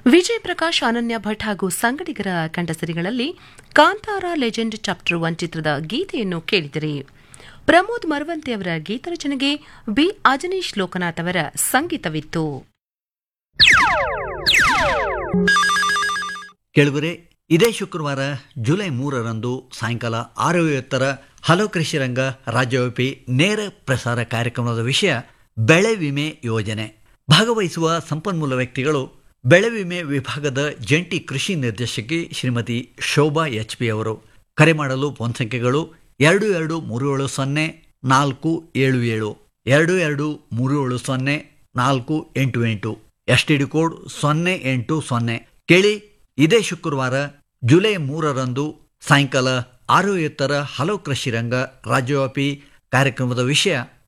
ವಿಜಯ್ ಪ್ರಕಾಶ್ ಅನನ್ಯ ಭಟ್ ಹಾಗೂ ಸಂಗಡಿಗರ ಕಂಠಸರಿಗಳಲ್ಲಿ ಕಾಂತಾರ ಲೆಜೆಂಡ್ ಚಾಪ್ಟರ್ ಒನ್ ಚಿತ್ರದ ಗೀತೆಯನ್ನು ಕೇಳಿದಿರಿ ಪ್ರಮೋದ್ ಮರವಂತೆ ಅವರ ಗೀತರಚನೆಗೆ ಬಿ ಅಜನೀಶ್ ಲೋಕನಾಥ್ ಅವರ ಸಂಗೀತವಿತ್ತು ಕೆಳಗರೆ ಇದೇ ಶುಕ್ರವಾರ ಜುಲೈ ಮೂರರಂದು ಸಾಯಂಕಾಲ ಆರು ಐವತ್ತರ ಹಲೋ ಕೃಷಿರಂಗ ರಾಜ್ಯವ್ಯಾಪಿ ನೇರ ಪ್ರಸಾರ ಕಾರ್ಯಕ್ರಮದ ವಿಷಯ ಬೆಳೆ ವಿಮೆ ಯೋಜನೆ ಭಾಗವಹಿಸುವ ಸಂಪನ್ಮೂಲ ವ್ಯಕ್ತಿಗಳು ಬೆಳೆ ವಿಮೆ ವಿಭಾಗದ ಜಂಟಿ ಕೃಷಿ ನಿರ್ದೇಶಕಿ ಶ್ರೀಮತಿ ಶೋಭಾ ಎಚ್ ಪಿ ಅವರು ಕರೆ ಮಾಡಲು ಫೋನ್ ಸಂಖ್ಯೆಗಳು ಎರಡು ಎರಡು ಮೂರು ಏಳು ಸೊನ್ನೆ ನಾಲ್ಕು ಏಳು ಏಳು ಎರಡು ಎರಡು ಮೂರು ಏಳು ಸೊನ್ನೆ ನಾಲ್ಕು ಎಂಟು ಎಂಟು ಎಸ್ ಟಿ ಡಿ ಕೋಡ್ ಸೊನ್ನೆ ಎಂಟು ಸೊನ್ನೆ ಕೇಳಿ ಇದೇ ಶುಕ್ರವಾರ ಜುಲೈ ಮೂರರಂದು ಸಾಯಂಕಾಲ ಆರು ಎತ್ತರ ಹಲವು ಕೃಷಿ ರಂಗ ರಾಜ್ಯವ್ಯಾಪಿ ಕಾರ್ಯಕ್ರಮದ ವಿಷಯ